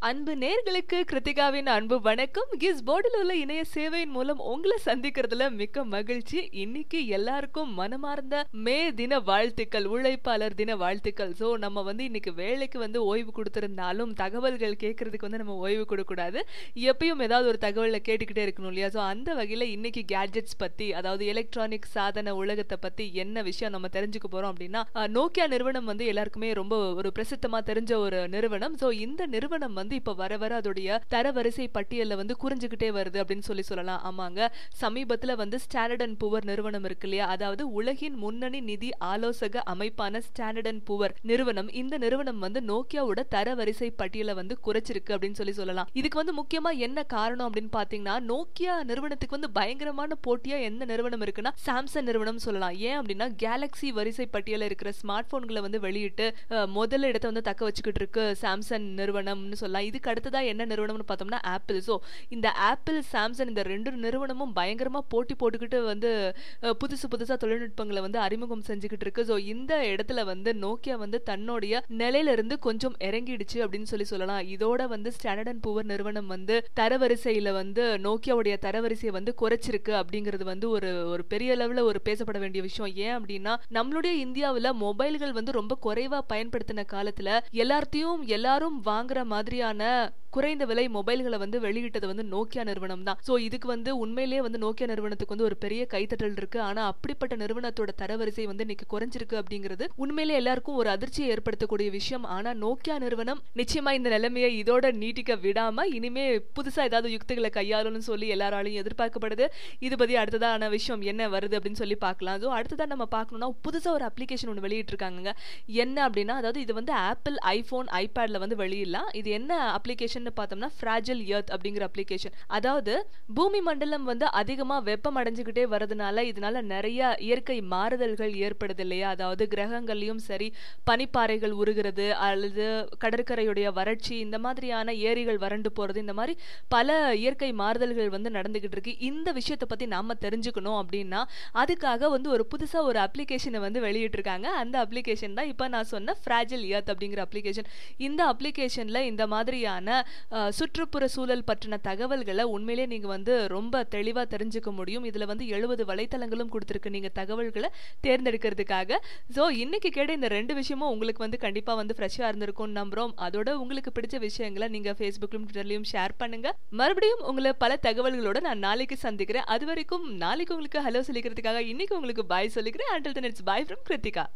அன்பு நேர்களுக்கு கிருத்திகாவின் அன்பு வணக்கம் கிஸ் போர்டில் உள்ள இணைய சேவையின் மூலம் உங்களை சந்திக்கிறதுல மிக்க மகிழ்ச்சி இன்னைக்கு எல்லாருக்கும் மனமார்ந்த மே தின வாழ்த்துக்கள் உழைப்பாளர் தின வாழ்த்துக்கள் ஸோ நம்ம வந்து இன்னைக்கு வேலைக்கு வந்து ஓய்வு கொடுத்திருந்தாலும் தகவல்கள் கேட்கறதுக்கு வந்து நம்ம ஓய்வு கொடுக்கக்கூடாது எப்பயும் ஏதாவது ஒரு தகவலை கேட்டுக்கிட்டே இருக்கணும் இல்லையா ஸோ அந்த வகையில் இன்னைக்கு கேட்ஜெட்ஸ் பத்தி அதாவது எலக்ட்ரானிக் சாதன உலகத்தை பத்தி என்ன விஷயம் நம்ம தெரிஞ்சுக்க போறோம் அப்படின்னா அஹ், நோக்கியா நிறுவனம் வந்து எல்லாருக்குமே ரொம்ப ஒரு பிரசித்தமா தெரிஞ்ச ஒரு நிறுவனம் ஸோ இந்த நிறுவனம் வந்து இப்ப வர வர அதோடைய தரவரிசை பட்டியல்ல வந்து குறைஞ்சுக்கிட்டே வருது அப்படின்னு சொல்லி சொல்லலாம் ஆமாங்க சமீபத்துல வந்து ஸ்டாண்டர்ட் அண்ட் புவர் நிறுவனம் இருக்கு இல்லையா அதாவது உலகின் முன்னணி நிதி ஆலோசக அமைப்பான ஸ்டாண்டர்ட் அண்ட் புவர் நிறுவனம் இந்த நிறுவனம் வந்து நோக்கியாவோட தரவரிசை பட்டியலை வந்து குறைச்சிருக்கு அப்படின்னு சொல்லி சொல்லலாம் இதுக்கு வந்து முக்கியமா என்ன காரணம் அப்படின்னு பாத்தீங்கன்னா நோக்கியா நிறுவனத்துக்கு வந்து பயங்கரமான போட்டியா எந்த நிறுவனம் இருக்குன்னா சாம்சங் நிறுவனம் சொல்லலாம் ஏன் அப்படின்னா கேலக்ஸி வரிசை பட்டியல இருக்கிற ஸ்மார்ட் போன்களை வந்து வெளியிட்டு அஹ், முதல் இடத்தை வந்து தக்க வச்சுக்கிட்டு இருக்கு சாம்சங் நிறுவனம்னு சொல்லலாம் இதுக்கு அடுத்ததா என்ன நிறுவனம்னு பார்த்தோம்னா ஆப்பிள் ஸோ இந்த ஆப்பிள் சாம்சங் இந்த ரெண்டு நிறுவனமும் பயங்கரமா போட்டி போட்டுக்கிட்டு வந்து அஹ், புதுசு புதுசா தொழில்நுட்பங்களை வந்து அறிமுகம் செஞ்சுக்கிட்டு இருக்கு ஸோ இந்த இடத்துல வந்து நோக்கியா வந்து தன்னுடைய நிலையில இருந்து கொஞ்சம் இறங்கிடுச்சு அப்படின்னு சொல்லி சொல்லலாம் இதோட வந்து ஸ்டாண்டர்ட் அண்ட் புவர் நிறுவனம் வந்து தரவரிசையில வந்து நோக்கியாவுடைய தரவரிசையை வந்து குறைச்சிருக்கு அப்படிங்கிறது வந்து ஒரு ஒரு பெரிய லெவல்ல ஒரு பேசப்பட வேண்டிய விஷயம் ஏன் அப்படின்னா நம்மளுடைய இந்தியாவுல மொபைல்கள் வந்து ரொம்ப குறைவா பயன்படுத்தின காலத்துல எல்லாத்தையும் எல்லாரும் வாங்குற மாதிரியான குறைந்த விலை மொபைல்களை வந்து வெளியிட்டது வந்து நோக்கியா நிறுவனம் தான் ஸோ இதுக்கு வந்து உண்மையிலேயே வந்து நோக்கியா நிறுவனத்துக்கு வந்து ஒரு பெரிய கைத்தட்டல் இருக்கு ஆனா அப்படிப்பட்ட நிறுவனத்தோட தரவரிசை வந்து இன்னைக்கு குறைஞ்சிருக்கு அப்படிங்கிறது உண்மையிலே எல்லாருக்கும் ஒரு அதிர்ச்சியை ஏற்படுத்தக்கூடிய விஷயம் ஆனா நோக்கியா நிறுவனம் நிச்சயமா இந்த நிலைமையை இதோட நீட்டிக்க விடாம இனிமே புதுசா ஏதாவது யுக்திகளை கையாளணும்னு சொல்லி எல்லாராலையும் எதிர்பார்க்கப்படுது இது பத்தி அடுத்ததான விஷயம் என்ன வருது அப்படின்னு சொல்லி பார்க்கலாம் ஸோ அடுத்ததா நம்ம பார்க்கணும்னா புதுசா ஒரு அப்ளிகேஷன் ஒன்று வெளியிட்டிருக்காங்க என்ன அப்படின்னா அதாவது இது வந்து ஆப்பிள் ஐபோன் ஐபேட்ல வந்து வெளியிடலாம் இது என்ன அப்ளிகேஷன் பார்த்தோம்னா ஃப்ராஜில் எர்த் அப்படிங்கிற அப்ளிகேஷன் அதாவது பூமி மண்டலம் வந்து அதிகமா வெப்பம் அடைஞ்சுக்கிட்டே வரதுனால இதனால நிறைய இயற்கை மாறுதல்கள் ஏற்படுது இல்லையா அதாவது கிரகங்கள்லயும் சரி பனிப்பாறைகள் உருகிறது அல்லது கடற்கரையுடைய வறட்சி இந்த மாதிரியான ஏரிகள் வறண்டு போறது இந்த மாதிரி பல இயற்கை மாறுதல்கள் வந்து நடந்துகிட்டு இருக்கு இந்த விஷயத்தை பத்தி நாம தெரிஞ்சுக்கணும் அப்படின்னா அதுக்காக வந்து ஒரு புதுசா ஒரு அப்ளிகேஷனை வந்து வெளியிட்டிருக்காங்க அந்த அப்ளிகேஷன் தான் இப்போ நான் சொன்ன ஃப்ராஜில் எர்த் அப்படிங்கிற அப்ளிகேஷன் இந்த அப்ளிகேஷன்ல இந்த மாதிரியான அஹ், சுற்றுப்புற சூழல் பற்றின தகவல்களை உண்மையிலேயே நீங்க வந்து ரொம்ப தெளிவா தெரிஞ்சுக்க முடியும் இதுல வந்து எழுபது வலைத்தளங்களும் கொடுத்துருக்கு நீங்க தகவல்களை தேர்ந்தெடுக்கிறதுக்காக ஸோ இன்னைக்கு கேட்ட இந்த ரெண்டு விஷயமும் உங்களுக்கு வந்து கண்டிப்பா வந்து ஃப்ரெஷ்ஷாக இருந்திருக்கும்னு நம்புறோம் அதோட உங்களுக்கு பிடிச்ச விஷயங்களை நீங்க ஃபேஸ்புக்லயும் ட்விட்டர்லயும் ஷேர் பண்ணுங்க மறுபடியும் உங்களை பல தகவல்களோட நான் நாளைக்கு சந்திக்கிறேன் அது வரைக்கும் நாளைக்கு உங்களுக்கு ஹலோ சொல்லிக்கிறதுக்காக இன்னைக்கு உங்களுக்கு பாய் சொல்லிக்கிறேன் until then it's bye from Kiruthika